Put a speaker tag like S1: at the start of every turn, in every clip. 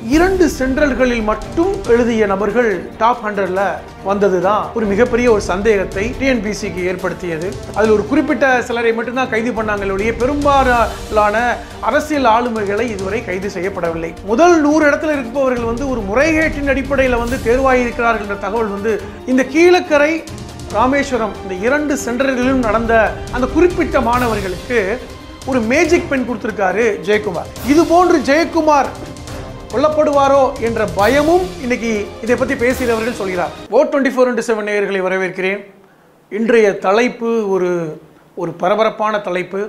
S1: இரண்டு சென்ட்ரல்களில் மட்டும் எழுதிய நபர்கள் டாப் ஹண்ட்ரட்ல வந்தது தான் ஒரு மிகப்பெரிய ஒரு சந்தேகத்தை டிஎன்பிசிக்கு ஏற்படுத்தியது அதில் ஒரு குறிப்பிட்ட சிலரை மட்டும்தான் கைது பண்ணாங்களே ஒழிய பெரும்பாலான அரசியல் ஆளுமைகளை இதுவரை கைது செய்யப்படவில்லை முதல் நூறு இடத்துல இருப்பவர்கள் வந்து ஒரு முறைகேட்டின் அடிப்படையில் வந்து தேர்வாகியிருக்கிறார்கள் என்ற தகவல் வந்து இந்த கீழக்கரை ராமேஸ்வரம் இந்த இரண்டு சென்டர்களிலும் நடந்த அந்த குறிப்பிட்ட மாணவர்களுக்கு ஒரு மேஜிக் பென் கொடுத்திருக்காரு ஜெயக்குமார் இது போன்று ஜெயக்குமார் கொல்லப்படுவாரோ என்ற பயமும் இன்னைக்கு இதை பற்றி பேசுகிறவர்கள் சொல்கிறார் ஓ டுவெண்ட்டி ஃபோர் இன்ட்டு செவன் நேயர்களை வரவேற்கிறேன் இன்றைய தலைப்பு ஒரு ஒரு பரபரப்பான தலைப்பு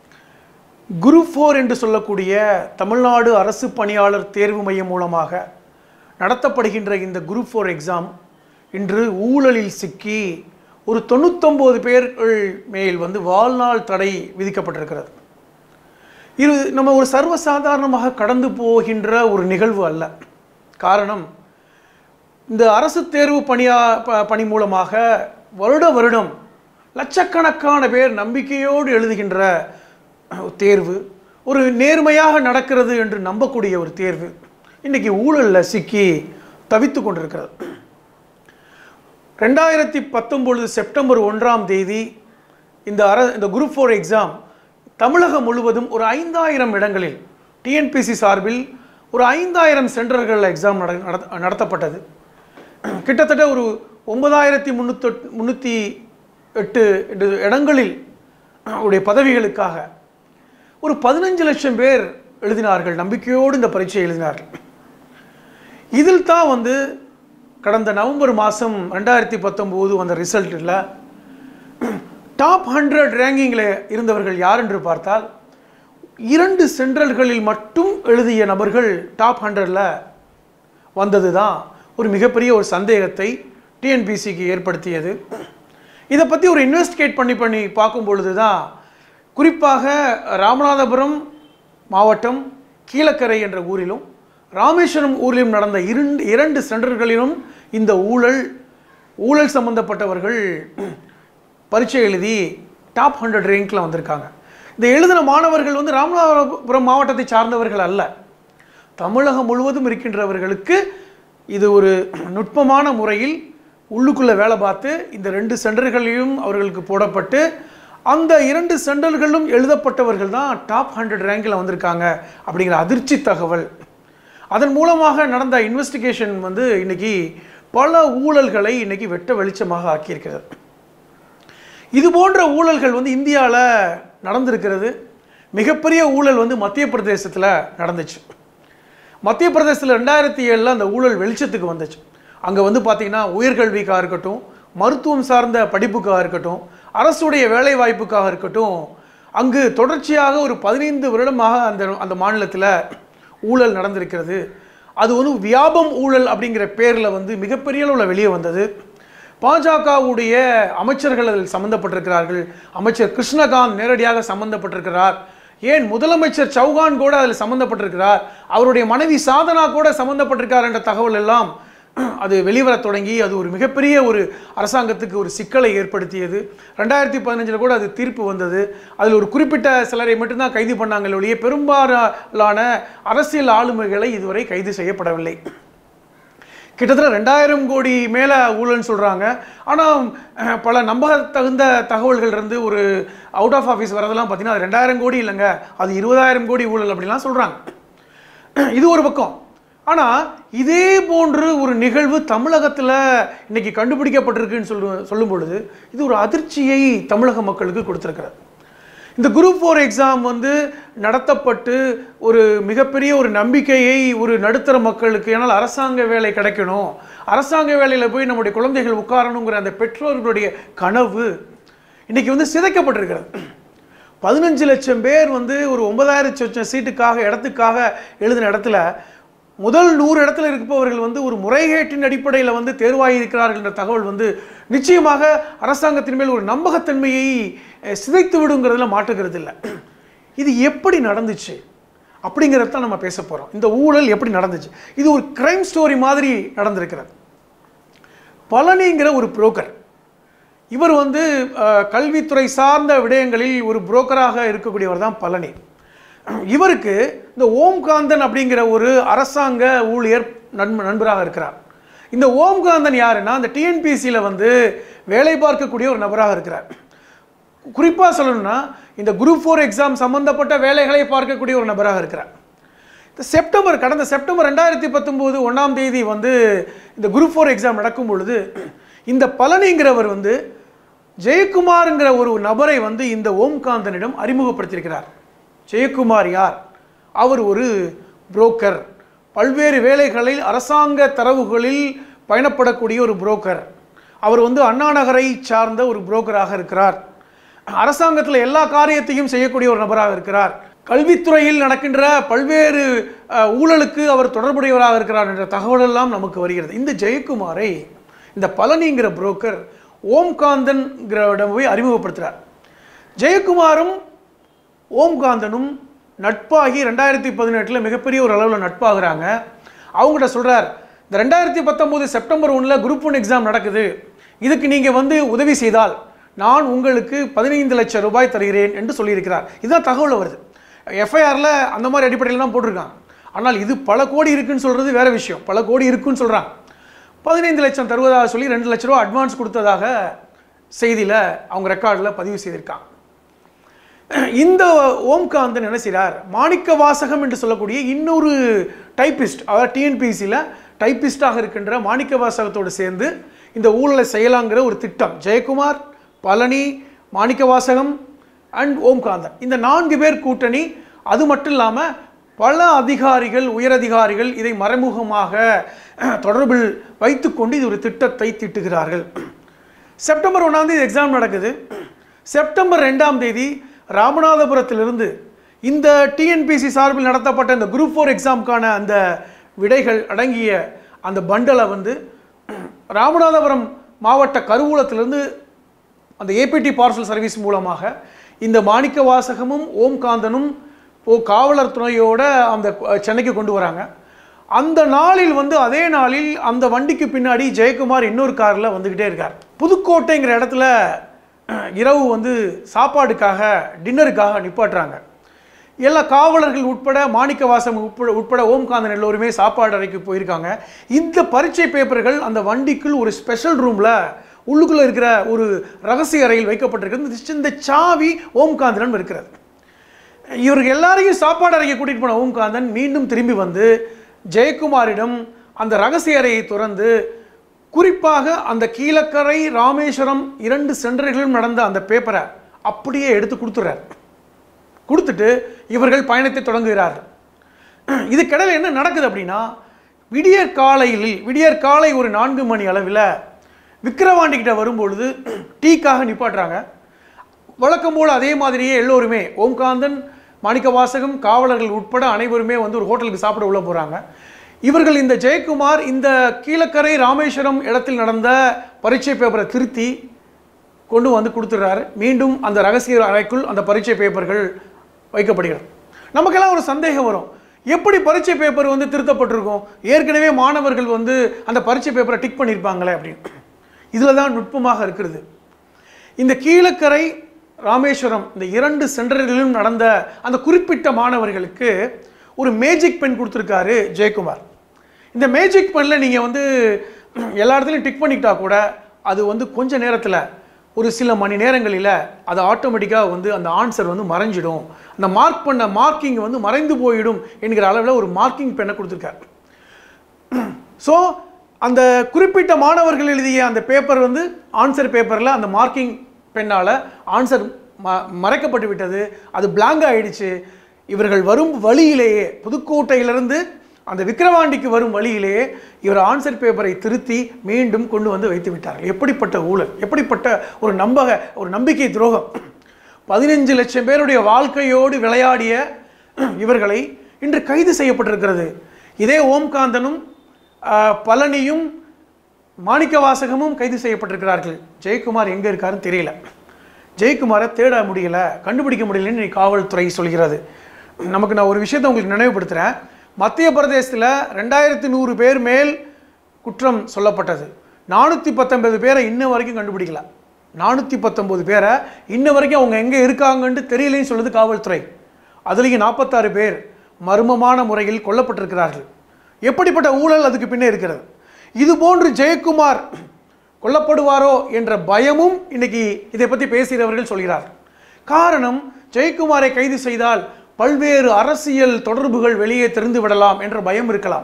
S1: குரூப் ஃபோர் என்று சொல்லக்கூடிய தமிழ்நாடு அரசு பணியாளர் தேர்வு மையம் மூலமாக நடத்தப்படுகின்ற இந்த குரூப் ஃபோர் எக்ஸாம் இன்று ஊழலில் சிக்கி ஒரு தொண்ணூத்தொம்பது பேர்கள் மேல் வந்து வாழ்நாள் தடை விதிக்கப்பட்டிருக்கிறது இது நம்ம ஒரு சர்வசாதாரணமாக கடந்து போகின்ற ஒரு நிகழ்வு அல்ல காரணம் இந்த அரசு தேர்வு பணியா ப- பணி மூலமாக வருட வருடம் லட்சக்கணக்கான பேர் நம்பிக்கையோடு எழுதுகின்ற அஹ், தேர்வு ஒரு நேர்மையாக நடக்கிறது என்று நம்பக்கூடிய ஒரு தேர்வு இன்னைக்கு ஊழலில் சிக்கி தவித்து கொண்டிருக்கிறது ரெண்டாயிரத்தி பத்தொன்பது செப்டம்பர் ஒன்றாம் தேதி இந்த அர இந்த குரூப் ஃபோர் எக்ஸாம் தமிழகம் முழுவதும் ஒரு ஐந்தாயிரம் இடங்களில் டிஎன்பிசி சார்பில் ஒரு ஐந்தாயிரம் சென்டர்கள் எக்ஸாம் நட நடத்த- நடத்தப்பட்டது கிட்டத்தட்ட ஒரு ஒன்பதாயிரத்தி முந்நூற்றி முந்நூற்றி எட்டு எட்டு இடங்களில் உடைய பதவிகளுக்காக ஒரு பதினஞ்சு லட்சம் பேர் எழுதினார்கள் நம்பிக்கையோடு இந்த பரீட்சை எழுதினார்கள் இதில் தான் வந்து கடந்த நவம்பர் மாதம் ரெண்டாயிரத்தி பத்தொம்போது வந்த ரிசல்ட்டில் டாப் ஹண்ட்ரட் ரேங்கிங்கில் இருந்தவர்கள் யார் என்று பார்த்தால் இரண்டு சென்ட்ரல்களில் மட்டும் எழுதிய நபர்கள் டாப் ஹண்ட்ரடில் வந்தது தான் ஒரு மிகப்பெரிய ஒரு சந்தேகத்தை டிஎன்பிசிக்கு ஏற்படுத்தியது இதை பற்றி ஒரு இன்வெஸ்டிகேட் பண்ணி பண்ணி பார்க்கும் பொழுது தான் குறிப்பாக ராமநாதபுரம் மாவட்டம் கீழக்கரை என்ற ஊரிலும் ராமேஸ்வரம் ஊரிலும் நடந்த இரண்டு இரண்டு சென்டர்களிலும் இந்த ஊழல் ஊழல் சம்பந்தப்பட்டவர்கள் பரீட்சை எழுதி டாப் ஹண்ட்ரட் ரேங்க்கில் வந்திருக்காங்க இந்த எழுதின மாணவர்கள் வந்து ராமநாதபுரம் மாவட்டத்தை சார்ந்தவர்கள் அல்ல தமிழகம் முழுவதும் இருக்கின்றவர்களுக்கு இது ஒரு நுட்பமான முறையில் உள்ளுக்குள்ளே வேலை பார்த்து இந்த ரெண்டு சென்டர்களிலும் அவர்களுக்கு போடப்பட்டு அந்த இரண்டு சென்டர்களும் எழுதப்பட்டவர்கள் தான் டாப் ஹண்ட்ரட் ரேங்கில் வந்திருக்காங்க அப்படிங்கிற அதிர்ச்சி தகவல் அதன் மூலமாக நடந்த இன்வெஸ்டிகேஷன் வந்து இன்னைக்கு பல ஊழல்களை இன்னைக்கு வெட்ட வெளிச்சமாக ஆக்கியிருக்கிறது இது போன்ற ஊழல்கள் வந்து இந்தியாவில் நடந்திருக்கிறது மிகப்பெரிய ஊழல் வந்து மத்திய பிரதேசத்தில் நடந்துச்சு மத்திய பிரதேசத்தில் ரெண்டாயிரத்தி ஏழில் அந்த ஊழல் வெளிச்சத்துக்கு வந்துச்சு அங்கே வந்து பார்த்தீங்கன்னா உயர்கல்விக்காக இருக்கட்டும் மருத்துவம் சார்ந்த படிப்புக்காக இருக்கட்டும் அரசுடைய வேலை வாய்ப்புக்காக இருக்கட்டும் அங்கு தொடர்ச்சியாக ஒரு பதினைந்து வருடமாக அந்த அந்த மாநிலத்தில் ஊழல் நடந்திருக்கிறது அது வந்து வியாபம் ஊழல் அப்படிங்கிற பேரில் வந்து மிகப்பெரிய அளவில் வெளியே வந்தது பாஜகவுடைய அமைச்சர்கள் அதில் சம்பந்தப்பட்டிருக்கிறார்கள் அமைச்சர் கிருஷ்ணகாந்த் நேரடியாக சம்பந்தப்பட்டிருக்கிறார் ஏன் முதலமைச்சர் சௌகான் கூட அதில் சம்பந்தப்பட்டிருக்கிறார் அவருடைய மனைவி சாதனா கூட சம்பந்தப்பட்டிருக்கார் என்ற தகவல் எல்லாம் அது வெளிவரத் தொடங்கி அது ஒரு மிகப்பெரிய ஒரு அரசாங்கத்துக்கு ஒரு சிக்கலை ஏற்படுத்தியது ரெண்டாயிரத்தி பதினஞ்சில் கூட அது தீர்ப்பு வந்தது அதில் ஒரு குறிப்பிட்ட சிலரை மட்டும்தான் கைது பண்ணாங்களே ஒழிய பெரும்பாலான அரசியல் ஆளுமைகளை இதுவரை கைது செய்யப்படவில்லை கிட்டத்தட்ட ரெண்டாயிரம் கோடி மேலே ஊழல்னு சொல்கிறாங்க ஆனால் பல நம்பத்தகுந்த தகவல்கள் இருந்து ஒரு அவுட் ஆஃப் ஆஃபீஸ் வரதெல்லாம் பார்த்தீங்கன்னா அது ரெண்டாயிரம் கோடி இல்லைங்க அது இருபதாயிரம் கோடி ஊழல் அப்படிலாம் சொல்கிறாங்க இது ஒரு பக்கம் ஆனால் இதே போன்று ஒரு நிகழ்வு தமிழகத்தில் இன்னைக்கு கண்டுபிடிக்கப்பட்டிருக்குன்னு சொல்லு சொல்லும் பொழுது இது ஒரு அதிர்ச்சியை தமிழக மக்களுக்கு கொடுத்துருக்கிறது இந்த குரூப் ஃபோர் எக்ஸாம் வந்து நடத்தப்பட்டு ஒரு மிகப்பெரிய ஒரு நம்பிக்கையை ஒரு நடுத்தர மக்களுக்கு ஏன்னால் அரசாங்க வேலை கிடைக்கணும் அரசாங்க வேலையில் போய் நம்முடைய குழந்தைகள் உட்காரணுங்கிற அந்த பெற்றோர்களுடைய கனவு இன்னைக்கு வந்து சிதைக்கப்பட்டிருக்கிறது பதினஞ்சு லட்சம் பேர் வந்து ஒரு ஒன்பதாயிரம் லட்சம் சீட்டுக்காக இடத்துக்காக எழுதின இடத்துல முதல் நூறு இடத்துல இருப்பவர்கள் வந்து ஒரு முறைகேட்டின் அடிப்படையில் வந்து தேர்வாகி இருக்கிறார்கள் என்ற தகவல் வந்து நிச்சயமாக அரசாங்கத்தின் மேல் ஒரு நம்பகத்தன்மையை அஹ், சிதைத்து விடுங்கிறதுல மாற்றுகிறது இல்லை இது எப்படி நடந்துச்சு அப்படிங்கிறத தான் நம்ம பேச போகிறோம் இந்த ஊழல் எப்படி நடந்துச்சு இது ஒரு கிரைம் ஸ்டோரி மாதிரி நடந்திருக்கிறது பழனிங்கிற ஒரு புரோக்கர் இவர் வந்து அஹ், கல்வித்துறை சார்ந்த விடயங்களில் ஒரு புரோக்கராக இருக்கக்கூடியவர் தான் பழனி இவருக்கு இந்த ஓம்காந்தன் அப்படிங்கிற ஒரு அரசாங்க ஊழியர் நண்ப நண்பராக இருக்கிறார் இந்த ஓம்காந்தன் யாருன்னா அந்த டிஎன்பிசியில் வந்து வேலை பார்க்கக்கூடிய ஒரு நபராக இருக்கிறார் குறிப்பாக சொல்லணும்னா இந்த குரூப் ஃபோர் எக்ஸாம் சம்பந்தப்பட்ட வேலைகளை பார்க்கக்கூடிய ஒரு நபராக இருக்கிறார் இந்த செப்டம்பர் கடந்த செப்டம்பர் ரெண்டாயிரத்தி பத்தொம்போது ஒன்றாம் தேதி வந்து இந்த குரூப் ஃபோர் எக்ஸாம் நடக்கும் பொழுது இந்த பழனிங்கிறவர் வந்து ஜெயக்குமார்ங்கிற ஒரு நபரை வந்து இந்த ஓம்காந்தனிடம் அறிமுகப்படுத்தியிருக்கிறார் ஜெயக்குமார் யார் அவர் ஒரு புரோக்கர் பல்வேறு வேலைகளில் அரசாங்க தரவுகளில் பயணப்படக்கூடிய ஒரு புரோக்கர் அவர் வந்து அண்ணா நகரை சார்ந்த ஒரு புரோக்கராக இருக்கிறார் அரசாங்கத்தில் எல்லா காரியத்தையும் செய்யக்கூடிய ஒரு நபராக இருக்கிறார் கல்வித்துறையில் நடக்கின்ற பல்வேறு அஹ், ஊழலுக்கு அவர் தொடர்புடையவராக இருக்கிறார் என்ற தகவலெல்லாம் நமக்கு வருகிறது இந்த ஜெயக்குமாரை இந்த பழனிங்கிற புரோக்கர் ஓம்காந்தன்கிறவிடம் போய் அறிமுகப்படுத்துகிறார் ஜெயக்குமாரும் ஓம்காந்தனும் நட்பாகி ரெண்டாயிரத்தி பதினெட்டில் மிகப்பெரிய ஒரு அளவில் நட்பாகிறாங்க அவங்ககிட்ட சொல்கிறார் இந்த ரெண்டாயிரத்தி பத்தொம்போது செப்டம்பர் ஒன்றில் குரூப் ஒன் எக்ஸாம் நடக்குது இதுக்கு நீங்கள் வந்து உதவி செய்தால் நான் உங்களுக்கு பதினைந்து லட்சம் ரூபாய் தருகிறேன் என்று சொல்லியிருக்கிறார் இதுதான் தகவல் வருது எஃப்ஐஆரில் அந்த மாதிரி அடிப்படையில் தான் போட்டிருக்காங்க ஆனால் இது பல கோடி இருக்குன்னு சொல்கிறது வேற விஷயம் பல கோடி இருக்குன்னு சொல்கிறாங்க பதினைந்து லட்சம் தருவதாக சொல்லி ரெண்டு லட்ச ரூபா அட்வான்ஸ் கொடுத்ததாக செய்தியில் அவங்க ரெக்கார்டில் பதிவு செய்திருக்காங்க இந்த ஓம்காந்தன் என்ன செய்கிறார் மாணிக்க வாசகம் என்று சொல்லக்கூடிய இன்னொரு டைப்பிஸ்ட் அதாவது டிஎன்பிசியில் டைப்பிஸ்டாக இருக்கின்ற மாணிக்க வாசகத்தோடு சேர்ந்து இந்த ஊழலை செய்யலாங்கிற ஒரு திட்டம் ஜெயக்குமார் பழனி மாணிக்க வாசகம் அண்ட் ஓம்காந்தன் இந்த நான்கு பேர் கூட்டணி அது மட்டும் இல்லாமல் பல அதிகாரிகள் உயரதிகாரிகள் இதை மறைமுகமாக தொடர்பில் வைத்துக்கொண்டு இது ஒரு திட்டத்தை தீட்டுகிறார்கள் செப்டம்பர் ஒன்றாம் தேதி எக்ஸாம் நடக்குது செப்டம்பர் ரெண்டாம் தேதி ராமநாதபுரத்திலிருந்து இந்த டிஎன்பிசி சார்பில் நடத்தப்பட்ட இந்த குரூப் ஃபோர் எக்ஸாமுக்கான அந்த விடைகள் அடங்கிய அந்த பண்டலை வந்து ராமநாதபுரம் மாவட்ட கருவூலத்திலிருந்து அந்த ஏபிடி பார்சல் சர்வீஸ் மூலமாக இந்த மாணிக்க வாசகமும் ஓம்காந்தனும் ஓ காவலர் துணையோட அந்த அஹ், சென்னைக்கு கொண்டு வராங்க அந்த நாளில் வந்து அதே நாளில் அந்த வண்டிக்கு பின்னாடி ஜெயக்குமார் இன்னொரு காரில் வந்துக்கிட்டே இருக்கார் புதுக்கோட்டைங்கிற இடத்துல அஹ், இரவு வந்து சாப்பாடுக்காக டின்னருக்காக நிப்பாட்டுறாங்க எல்லா காவலர்கள் உட்பட மாணிக்கவாசம் உட்பட உட்பட ஓம்காந்தன் எல்லோருமே சாப்பாடு அறைக்கு போயிருக்காங்க இந்த பரீட்சை பேப்பர்கள் அந்த வண்டிக்குள் ஒரு ஸ்பெஷல் ரூமில் உள்ளுக்குள்ளே இருக்கிற ஒரு ரகசிய அறையில் வைக்கப்பட்டிருக்கிறது இந்த- இந்த சாவி ஓம்காந்தனம் இருக்கிறது இவர்கள் எல்லாரையும் சாப்பாடு அறைக்கு கூட்டிகிட்டு போன ஓம்காந்தன் மீண்டும் திரும்பி வந்து ஜெயக்குமாரிடம் அந்த ரகசிய அறையை திறந்து குறிப்பாக அந்த கீழக்கரை ராமேஸ்வரம் இரண்டு சென்டர்களிலும் நடந்த அந்த பேப்பரை அப்படியே எடுத்து கொடுத்துட்றாரு கொடுத்துட்டு இவர்கள் பயணத்தை தொடங்குகிறார்கள் இதுக்கிடையில் என்ன நடக்குது அப்படின்னா விடியற் காலையில் விடியற் காலை ஒரு நான்கு மணி அளவில் விக்கிரவாண்டி கிட்ட வரும்பொழுது டீக்காக நிப்பாட்டுறாங்க வழக்கம் போல் அதே மாதிரியே எல்லோருமே ஓம்காந்தன் மாணிக்க வாசகம் காவலர்கள் உட்பட அனைவருமே வந்து ஒரு ஹோட்டலுக்கு சாப்பிட உள்ள போகிறாங்க இவர்கள் இந்த ஜெயக்குமார் இந்த கீழக்கரை ராமேஸ்வரம் இடத்தில் நடந்த பரீட்சை பேப்பரை திருத்தி கொண்டு வந்து கொடுத்துட்றாரு மீண்டும் அந்த ரகசிய அறைக்குள் அந்த பரீட்சை பேப்பர்கள் வைக்கப்படுகிறது நமக்கெல்லாம் ஒரு சந்தேகம் வரும் எப்படி பரீட்சை பேப்பர் வந்து திருத்தப்பட்டிருக்கும் ஏற்கனவே மாணவர்கள் வந்து அந்த பரீட்சை பேப்பரை டிக் பண்ணியிருப்பாங்களே அப்படின்னு இதில் தான் நுட்பமாக இருக்கிறது இந்த கீழக்கரை ராமேஸ்வரம் இந்த இரண்டு சென்டர்களிலும் நடந்த அந்த குறிப்பிட்ட மாணவர்களுக்கு ஒரு மேஜிக் பென் கொடுத்துருக்காரு ஜெயக்குமார் இந்த மேஜிக் பெனில் நீங்கள் வந்து எல்லா இடத்துலையும் டிக் பண்ணிக்கிட்டா கூட அது வந்து கொஞ்ச நேரத்தில் ஒரு சில மணி நேரங்களில் அது ஆட்டோமேட்டிக்காக வந்து அந்த ஆன்சர் வந்து மறைஞ்சிடும் அந்த மார்க் பண்ண மார்க்கிங் வந்து மறைந்து போயிடும் என்கிற அளவில் ஒரு மார்க்கிங் பெண்ணை கொடுத்துருக்காரு ஸோ அந்த குறிப்பிட்ட மாணவர்கள் எழுதிய அந்த பேப்பர் வந்து ஆன்சர் பேப்பரில் அந்த மார்க்கிங் பெண்ணால் ஆன்சர் ம மறைக்கப்பட்டு விட்டது அது blank ஆயிடுச்சு இவர்கள் வரும் வழியிலேயே புதுக்கோட்டையிலிருந்து அந்த விக்கிரவாண்டிக்கு வரும் வழியிலேயே இவர் ஆன்சர் பேப்பரை திருத்தி மீண்டும் கொண்டு வந்து வைத்து விட்டார்கள் எப்படிப்பட்ட ஊழல் எப்படிப்பட்ட ஒரு நம்பக ஒரு நம்பிக்கை துரோகம் பதினஞ்சு லட்சம் பேருடைய வாழ்க்கையோடு விளையாடிய இவர்களை இன்று கைது செய்யப்பட்டிருக்கிறது இதே ஓம்காந்தனும் ஆஹ், பழனியும் மாணிக்கவாசகமும் கைது செய்யப்பட்டிருக்கிறார்கள் ஜெயக்குமார் எங்கே இருக்காருன்னு தெரியல ஜெயக்குமாரை தேட முடியல கண்டுபிடிக்க முடியலன்னு இன்னைக்கு காவல்துறை சொல்கிறது நமக்கு நான் ஒரு விஷயத்தை உங்களுக்கு நினைவுபடுத்துகிறேன் மத்திய பிரதேசத்தில் ரெண்டாயிரத்தி நூறு பேர் மேல் குற்றம் சொல்லப்பட்டது நானூற்றி பத்தொன்பது பேரை இன்ன வரைக்கும் கண்டுபிடிக்கல நானூற்றி பத்தொன்பது பேரை இன்ன வரைக்கும் அவங்க எங்கே இருக்காங்கன்ட்டு தெரியலைன்னு சொல்லுது காவல்துறை அதுலேயும் நாற்பத்தாறு பேர் மர்மமான முறையில் கொல்லப்பட்டிருக்கிறார்கள் எப்படிப்பட்ட ஊழல் அதுக்கு பின்னே இருக்கிறது இது போன்று ஜெயக்குமார் கொல்லப்படுவாரோ என்ற பயமும் இன்னைக்கு இதை பற்றி பேசுகிறவர்கள் சொல்கிறார் காரணம் ஜெயக்குமாரை கைது செய்தால் பல்வேறு அரசியல் தொடர்புகள் வெளியே தெரிந்து விடலாம் என்ற பயம் இருக்கலாம்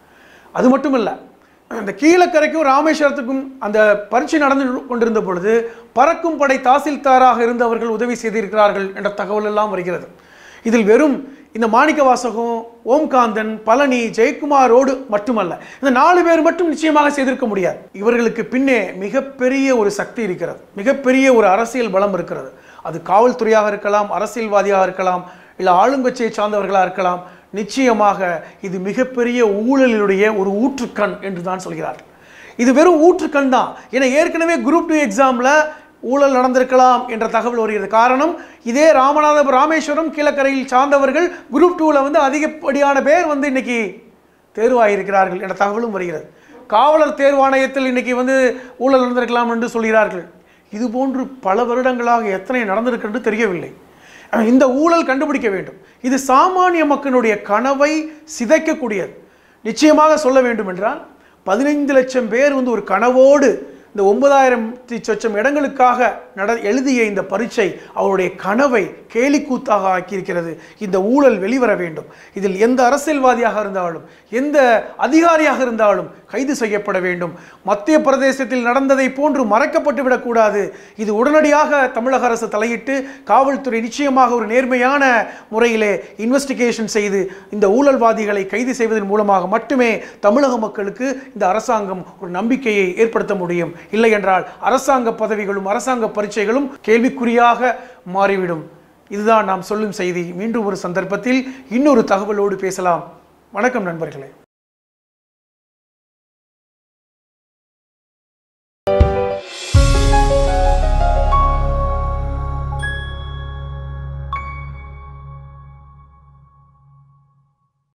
S1: அது மட்டுமல்ல அந்த கீழக்கரைக்கும் ராமேஸ்வரத்துக்கும் அந்த பரீட்சை நடந்து கொண்டிருந்த பொழுது பறக்கும் படை தாசில்தாராக இருந்தவர்கள் உதவி செய்திருக்கிறார்கள் என்ற தகவல் எல்லாம் வருகிறது இதில் வெறும் இந்த மாணிக்க வாசகம் ஓம்காந்தன் பழனி ஜெயக்குமாரோடு மட்டுமல்ல இந்த நாலு பேர் மட்டும் நிச்சயமாக செய்திருக்க முடியாது இவர்களுக்கு பின்னே மிகப்பெரிய ஒரு சக்தி இருக்கிறது மிகப்பெரிய ஒரு அரசியல் பலம் இருக்கிறது அது காவல்துறையாக இருக்கலாம் அரசியல்வாதியாக இருக்கலாம் இல்லை ஆளுங்கட்சியை சார்ந்தவர்களாக இருக்கலாம் நிச்சயமாக இது மிகப்பெரிய ஊழலினுடைய ஒரு ஊற்றுக்கண் என்று தான் சொல்கிறார்கள் இது வெறும் ஊற்றுக்கண் தான் ஏன்னா ஏற்கனவே குரூப் டூ எக்ஸாமில் ஊழல் நடந்திருக்கலாம் என்ற தகவல் வருகிறது காரணம் இதே ராமநாதபுரம் ராமேஸ்வரம் கீழக்கரையில் சார்ந்தவர்கள் குரூப் டூவில் வந்து அதிகப்படியான பேர் வந்து இன்னைக்கு தேர்வாயிருக்கிறார்கள் என்ற தகவலும் வருகிறது காவலர் தேர்வாணையத்தில் இன்னைக்கு வந்து ஊழல் நடந்திருக்கலாம் என்று சொல்கிறார்கள் இது போன்று பல வருடங்களாக எத்தனை நடந்திருக்கிறது தெரியவில்லை இந்த ஊழல் கண்டுபிடிக்க வேண்டும் இது சாமானிய மக்களுடைய கனவை சிதைக்கக்கூடியது நிச்சயமாக சொல்ல வேண்டும் என்றால் பதினைந்து லட்சம் பேர் வந்து ஒரு கனவோடு இந்த ஒன்பதாயிரத்தி சொச்சம் இடங்களுக்காக நட எழுதிய இந்த பரீட்சை அவருடைய கனவை கேலிக்கூத்தாக ஆக்கியிருக்கிறது இந்த ஊழல் வெளிவர வேண்டும் இதில் எந்த அரசியல்வாதியாக இருந்தாலும் எந்த அதிகாரியாக இருந்தாலும் கைது செய்யப்பட வேண்டும் மத்திய பிரதேசத்தில் நடந்ததை போன்று மறைக்கப்பட்டு விடக்கூடாது இது உடனடியாக தமிழக அரசு தலையிட்டு காவல்துறை நிச்சயமாக ஒரு நேர்மையான முறையிலே இன்வெஸ்டிகேஷன் செய்து இந்த ஊழல்வாதிகளை கைது செய்வதன் மூலமாக மட்டுமே தமிழக மக்களுக்கு இந்த அரசாங்கம் ஒரு நம்பிக்கையை ஏற்படுத்த முடியும் இல்லை என்றால் அரசாங்க பதவிகளும் அரசாங்க பரீட்சைகளும் கேள்விக்குறியாக மாறிவிடும் இதுதான் நாம் சொல்லும் செய்தி மீண்டும் ஒரு சந்தர்ப்பத்தில் இன்னொரு தகவலோடு பேசலாம் வணக்கம் நண்பர்களே